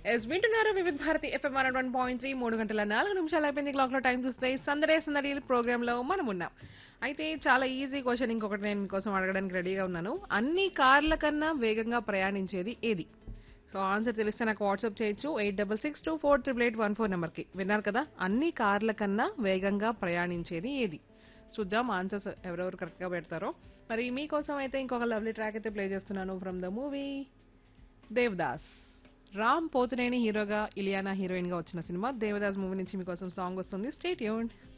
yes వింటున్నారు Vividh Bharati FM one point three మూడు గంటల నాలుగు నిమిషాలు అయిపోయింది క్లాక్ లో టైం చూస్తే సందడే సందడి ప్రోగ్రామ్ లో మనం ఉన్నాం అయితే చాలా ఈజీ క్వశ్చన్ ఇంకొకటి నేను కోసం అడగడానికి రెడీగా ఉన్నాను అన్ని కార్ల కన్నా వేగంగా ప్రయాణించేది ఏది సో ఆన్సర్ తెలిస్తే నాకు వాట్సాప్ చేయొచ్చు eight double six two four triple eight one four నెంబర్కి విన్నారు కదా అన్ని కార్ల కన్నా వేగంగా ప్రయాణించేది ఏది చూద్దాం ఆన్సర్స్ ఎవరెవరు కరెక్ట్గా పెడతారో మరి మీకోసం అయితే ఇంకొక లవ్లీ ట్రాక్ అయితే ప్లే చేస్తున్నాను from the movie Devdas Ram Pothineni హీరోగా ఇలియానా హీరోయిన్ గా వచ్చిన సినిమా దేవదాస్ మూవీ నుంచి మీకోసం సాంగ్ వస్తుంది స్టేట్ యూన్